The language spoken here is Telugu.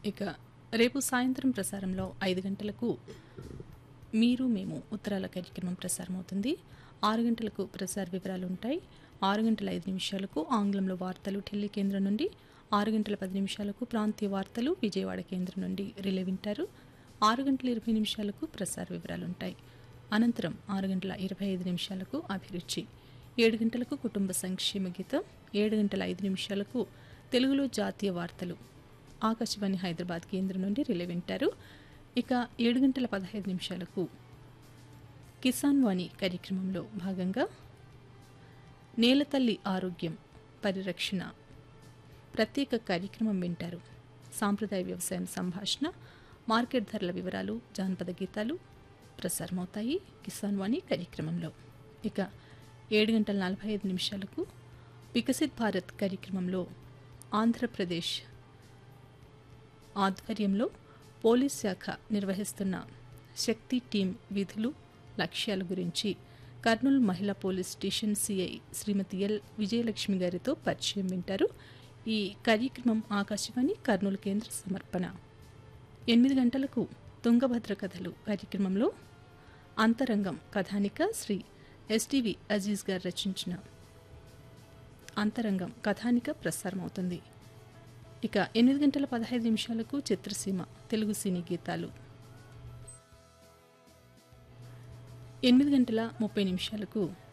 ఇక రేపు సాయంత్రం ప్రసారంలో ఐదు గంటలకు మీరు మేము ఉత్తరాల కార్యక్రమం ప్రసారం అవుతుంది ఆరు గంటలకు ప్రసార వివరాలు ఉంటాయి ఆరు గంటల ఐదు నిమిషాలకు ఆంగ్లంలో వార్తలు ఢిల్లీ కేంద్రం నుండి ఆరు గంటల పది నిమిషాలకు ప్రాంతీయ వార్తలు విజయవాడ కేంద్రం నుండి రిలే వింటారు ఆరు గంటల ఇరవై నిమిషాలకు ప్రసార వివరాలు ఉంటాయి అనంతరం ఆరు గంటల ఇరవై ఐదు నిమిషాలకు అభిరుచి ఏడు గంటలకు కుటుంబ సంక్షేమ గీతం ఏడు గంటల ఐదు నిమిషాలకు తెలుగులో జాతీయ వార్తలు ఆకాశవాణి హైదరాబాద్ కేంద్రం నుండి రిలే వింటారు ఇక ఏడు గంటల పదహైదు నిమిషాలకు కిసాన్ వాణి కార్యక్రమంలో భాగంగా నేలతల్లి ఆరోగ్యం పరిరక్షణ ప్రత్యేక కార్యక్రమం వింటారు సాంప్రదాయ వ్యవసాయం సంభాషణ మార్కెట్ ధరల వివరాలు జానపద గీతాలు ప్రసారమవుతాయి కిసాన్ వాణి కార్యక్రమంలో ఇక ఏడు గంటల నలభై ఐదు నిమిషాలకు వికసిత్ భారత్ కార్యక్రమంలో ఆంధ్రప్రదేశ్ ఆధ్వర్యంలో పోలీస్ శాఖ నిర్వహిస్తున్న శక్తి టీం విధులు లక్ష్యాల గురించి కర్నూలు మహిళా police station CI Shrimati L Vijayalakshmi గారితో పరిచయం వింటారు ఈ కార్యక్రమం ఆకాశవాణి కర్నూలు కేంద్ర సమర్పణ ఎనిమిది గంటలకు తుంగభద్ర కథలు కార్యక్రమంలో అంతరంగం కథానిక శ్రీ ఎస్టివి అజీజ్ గారు రచించిన అంతరంగం కథానిక ప్రసారమవుతుంది ఇక ఎనిమిది గంటల పదహైదు నిమిషాలకు చిత్రసీమ తెలుగు సినీ గీతాలు ఎనిమిది గంటల ముప్పై నిమిషాలకు